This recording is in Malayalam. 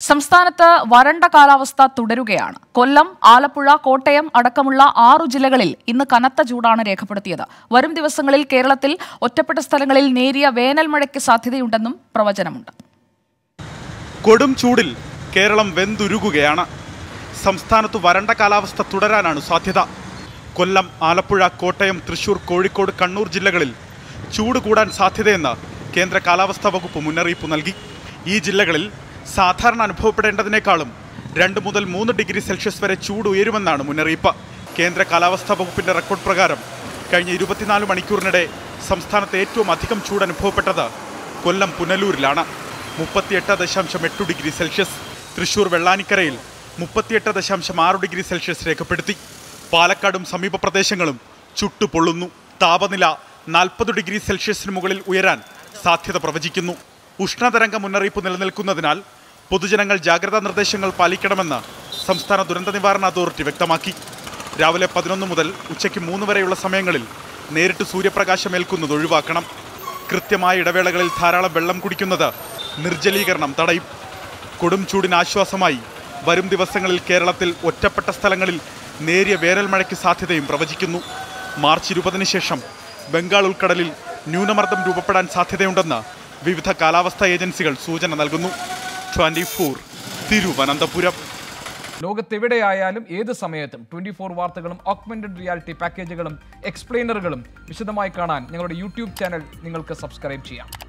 സംസ്ഥാനത്ത് വരണ്ട കാലാവസ്ഥ തുടരുകയാണ് കൊല്ലം ആലപ്പുഴ കോട്ടയം അടക്കമുള്ള ആറു ജില്ലകളിൽ ഇന്ന് കനത്ത ചൂടാണ് രേഖപ്പെടുത്തിയത് വരും ദിവസങ്ങളിൽ കേരളത്തിൽ ഒറ്റപ്പെട്ട സ്ഥലങ്ങളിൽ നേരിയ വേനൽ മഴയ്ക്ക് സാധ്യതയുണ്ടെന്നും പ്രവചനമുണ്ട് കൊടും ചൂടിൽ കേരളം വെന്തുരുകുകയാണ് സംസ്ഥാനത്ത് വരണ്ട കാലാവസ്ഥ തുടരാനാണ് സാധ്യത കൊല്ലം ആലപ്പുഴ കോട്ടയം തൃശൂർ കോഴിക്കോട് കണ്ണൂർ ജില്ലകളിൽ ചൂട് കൂടാൻ സാധ്യതയെന്ന് കേന്ദ്ര കാലാവസ്ഥാ വകുപ്പ് മുന്നറിയിപ്പ് നൽകി ഈ ജില്ലകളിൽ സാധാരണ അനുഭവപ്പെടേണ്ടതിനേക്കാളും രണ്ട് മുതൽ മൂന്ന് ഡിഗ്രി സെൽഷ്യസ് വരെ ചൂട് ഉയരുമെന്നാണ് മുന്നറിയിപ്പ് കേന്ദ്ര കാലാവസ്ഥാ വകുപ്പിന്റെ റെക്കോർഡ് പ്രകാരം കഴിഞ്ഞ ഇരുപത്തിനാല് മണിക്കൂറിനിടെ സംസ്ഥാനത്ത് ഏറ്റവും അധികം ചൂട് അനുഭവപ്പെട്ടത് കൊല്ലം പുനലൂരിലാണ് മുപ്പത്തിയെട്ട് ദശാംശം എട്ട് ഡിഗ്രി സെൽഷ്യസ് തൃശൂർ വെള്ളാനിക്കരയിൽ മുപ്പത്തിയെട്ട് ദശാംശം ആറ് ഡിഗ്രി സെൽഷ്യസ് രേഖപ്പെടുത്തി പാലക്കാടും സമീപ പ്രദേശങ്ങളും ചുട്ടുപൊള്ളുന്നു താപനില നാൽപ്പത് ഡിഗ്രി സെൽഷ്യസിന് മുകളിൽ ഉയരാൻ സാധ്യത പ്രവചിക്കുന്നു ഉഷ്ണതരംഗ മുന്നറിയിപ്പ് നിലനിൽക്കുന്നതിനാൽ പൊതുജനങ്ങൾ ജാഗ്രതാ നിർദ്ദേശങ്ങൾ പാലിക്കണമെന്ന് സംസ്ഥാന ദുരന്ത നിവാരണ അതോറിറ്റി വ്യക്തമാക്കി രാവിലെ പതിനൊന്ന് മുതൽ ഉച്ചയ്ക്ക് മൂന്ന് വരെയുള്ള സമയങ്ങളിൽ നേരിട്ട് സൂര്യപ്രകാശം ഏൽക്കുന്നത് ഒഴിവാക്കണം കൃത്യമായ ഇടവേളകളിൽ ധാരാളം വെള്ളം കുടിക്കുന്നത് നിർജ്ജലീകരണം തടയും കൊടും ചൂടിന് ആശ്വാസമായി വരും ദിവസങ്ങളിൽ കേരളത്തിൽ ഒറ്റപ്പെട്ട സ്ഥലങ്ങളിൽ നേരിയ വേനൽ മഴയ്ക്ക് സാധ്യതയും പ്രവചിക്കുന്നു മാർച്ച് ഇരുപതിന് ശേഷം ബംഗാൾ ഉൾക്കടലിൽ ന്യൂനമർദ്ദം രൂപപ്പെടാൻ സാധ്യതയുണ്ടെന്ന് വിവിധ കാലാവസ്ഥാ ഏജൻസികൾ സൂചന നൽകുന്നു ട്വന്റി ഫോർ തിരുവനന്തപുരം ലോകത്തെവിടെയായാലും ഏത് സമയത്തും ട്വന്റി ഫോർ വാർത്തകളും ഓഗ്മെന്റഡ് റിയാലിറ്റി പാക്കേജുകളും എക്സ്പ്ലെയിനറുകളും വിശദമായി കാണാൻ ഞങ്ങളുടെ യൂട്യൂബ് ചാനൽ നിങ്ങൾക്ക് സബ്സ്ക്രൈബ് ചെയ്യാം